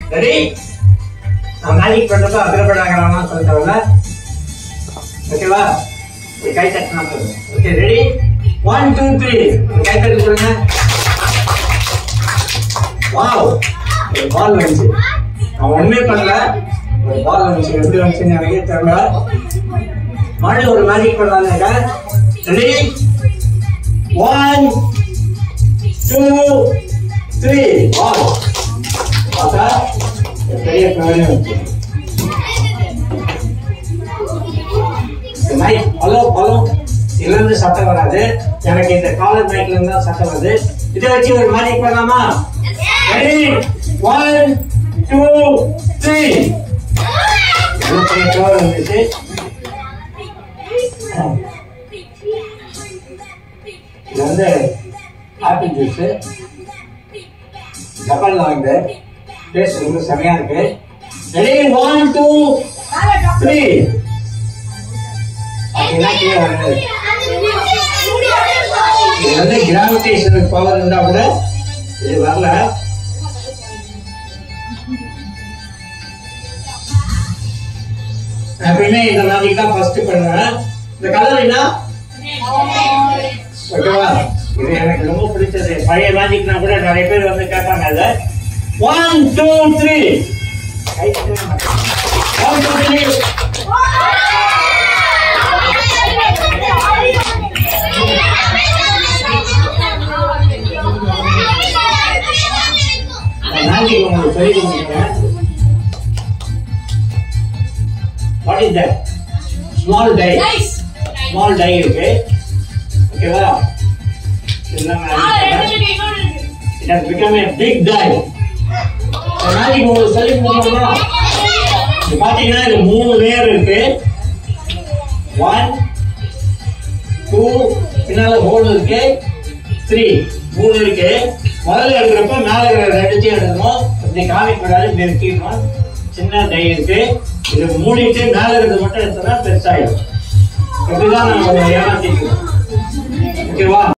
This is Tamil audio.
ரெடி நான் மேஜிக் பண்றப்ப அக்ரப்படாகிறானா சொல்லிட்டவங்க ஓகேவா ஒரு கை தட்டினா போதும் okay ready one two three ஒரு கை தட்டி சொல்லுங்க வாவ் ஒரு பால் வந்துச்சு நான் ஒண்ணுமே பண்ணல ஒரு பால் வந்துச்சு எப்படி வந்துச்சுன்னு எனக்கே தெரியல மறுபடியும் ஒரு மேஜிக் பண்ணலாம்னு ready one two three ball பார்த்தா ஒரு பெரிய பிரயோஜனம் வந்துச்சு மைக் ஹலோ ஹலோ இதுல இருந்து சத்தம் வராது எனக்கு இந்த காலர் மைக்ல இருந்து தான் சத்தம் வருது இதை வச்சு ஒரு மேஜிக் பண்ணலாமா ரெடி ஒன் டூ த்ரீ எவ்வளவு பெரிய கவர் வந்துச்சு இது வந்து ஆப்பிள் ஜூஸ் ஜப்பான்ல வாங்க டேஸ்ட் ரொம்ப செமையா இருக்கு ரெடி ஒன் டூ த்ரீ அப்படின்னா கீழே வராது இது வந்து கிராவிடேஷனல் பவர் இருந்தா கூட இது வரல எப்பயுமே இந்த மேஜிக் தான் ஃபர்ஸ்ட் பண்ணுவேன் இந்த கலர் என்ன ஓகேவா இது எனக்கு ரொம்ப பிடிச்சது பழைய மேஜிக்னா கூட நிறைய பேர் வந்து கேட்பாங்க அத one two three one two three magic உங்களுக்கு சொல்லி கொடுத்துருக்கேன் what is that small die small die இருக்கு ஓகேவா இதெல்லாம் magic இல்ல. It has become a big die. இந்த magic உங்களுக்கு சொல்லி கொடுக்கணுமா இது பாத்தீங்கன்னா இது மூணு லேயர் இருக்கு ஒன் டூ பின்னால ஹோல் இருக்கு த்ரீ மூணு இருக்கு முதல்ல எடுக்கிறப்ப மேல இருக்கிற ரெண்டுத்தையும் எடுக்கணும் இப்படி காமிக் கூடாது இப்படி எடுக்கணும் சின்ன டை இருக்கு இது மூடிட்டு மேல இருக்கிறது மட்டும் எடுத்தோம்னா பெருசாயிடும் இப்படிதான் நம்ம ஏமாத்திக்கணும் ஓகேவா